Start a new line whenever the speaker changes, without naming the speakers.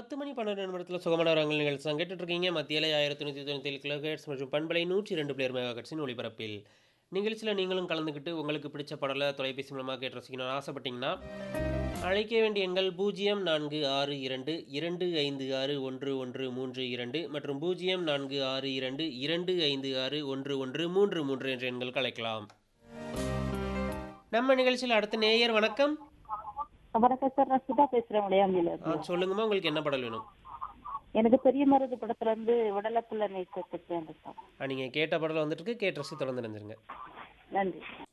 10 மணி 12 நிமிடத்துல சுகமான ராகங்கள் நிகழ்ச்சி தான் கேட்டுட்டு இருக்கீங்க. மத்தியிலே 1397 கிலோஹெர்ட்ஸ் மற்றும் பண்பலை 102 மெகாஹெர்ட்ஸின் ஒலிபரப்பில். நிகழ்ச்சியில நீங்களும் கலந்துக்கிட்டு உங்களுக்கு பிடிச்ச பாடல தொலைபேசி மூலமா கேட்டு ரசிக்கணும்னு ஆசைப்பட்டீங்கன்னா, அழைக்க வேண்டிய எண்கள் 0462 256 1132 மற்றும் 0462 256 1133 என்ற எண்களுக்கு அழைக்கலாம். நம்ம நிகழ்ச்சியில அடுத்த நேயர் வணக்கம்.
வணக்கம் சார் நான் சுதா பேசுறேன் உடையாம்பில
ஆ,
இருந்து
சொல்லுங்கம்மா உங்களுக்கு என்ன பாடல் வேணும்?
எனக்கு பெரிய மருது படத்துல இருந்து விடலப்புள்ள நேசத்துக்கு வேண்டும் சார்
ஆ, நீங்க கேட்ட பாடல் வந்துட்டு இருக்கு. கேட்டு ரசித்து தொடர்ந்து இணைஞ்சிருங்க.
நன்றி